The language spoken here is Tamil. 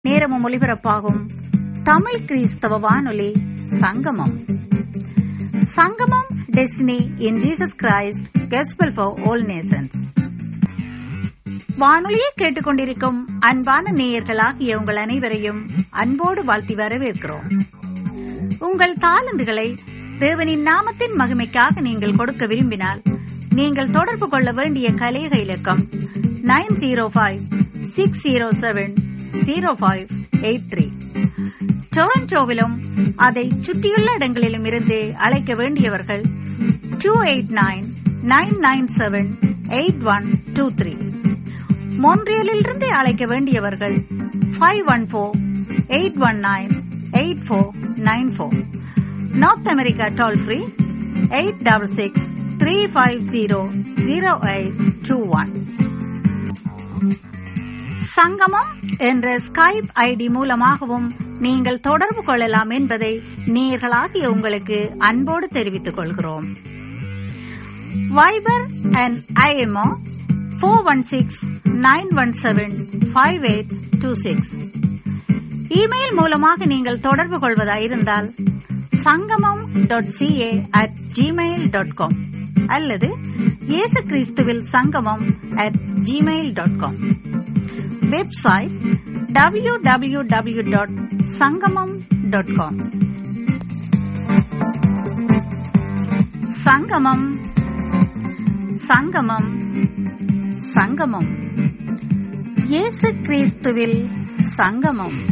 நேரமும் ஒலிபரப்பாகும் தமிழ் கிறிஸ்தவ வானொலி Sangamam Sangamam destiny in Jesus Christ gospel for all nations வானொலியை கேட்டுக்கொண்டிருக்கும் அன்பான நேயர்களாகிய உங்கள் அனைவரையும் அன்போடு வாழ்த்தி வரவேற்கிறோம் உங்கள் தாளந்துகளை தேவனின் நாமத்தின் மகிமைக்காக நீங்கள் கொடுக்க விரும்பினால் நீங்கள் தொடர்பு கொள்ள வேண்டிய கலேக இலக்கம் nine zero five six zero seven zero five eight three டொரண்டோவிலும் அதை சுற்றியுள்ள இடங்களிலும் இருந்து அழைக்க வேண்டியவர்கள் two eight nine nine nine seven eight one two three மொன்றியலிலிருந்து அழைக்க வேண்டியவர்கள் five one four eight one nine eight four nine four North America toll free eight double six three five zero zero eight two one Sangamam என்ற ஸ்கைப் ஐடி மூலமாகவும் நீங்கள் தொடர்பு கொள்ளலாம் என்பதை நேர்களாகிய உங்களுக்கு அன்போடு தெரிவித்துக் கொள்கிறோம் Viber and IMO four one six nine one seven five eight two six email மூலமாக நீங்கள் தொடர்பு கொள்வதாயிருந்தால் Sangamam dot C A at Gmail dot com அல்லது இயேசு கிறிஸ்துவில் Sangamam at Gmail dot com website W W W dot Sangamam dot com Sangamam Sangamam சங்கமம் இயேசு கிறிஸ்துவில் சங்கமம்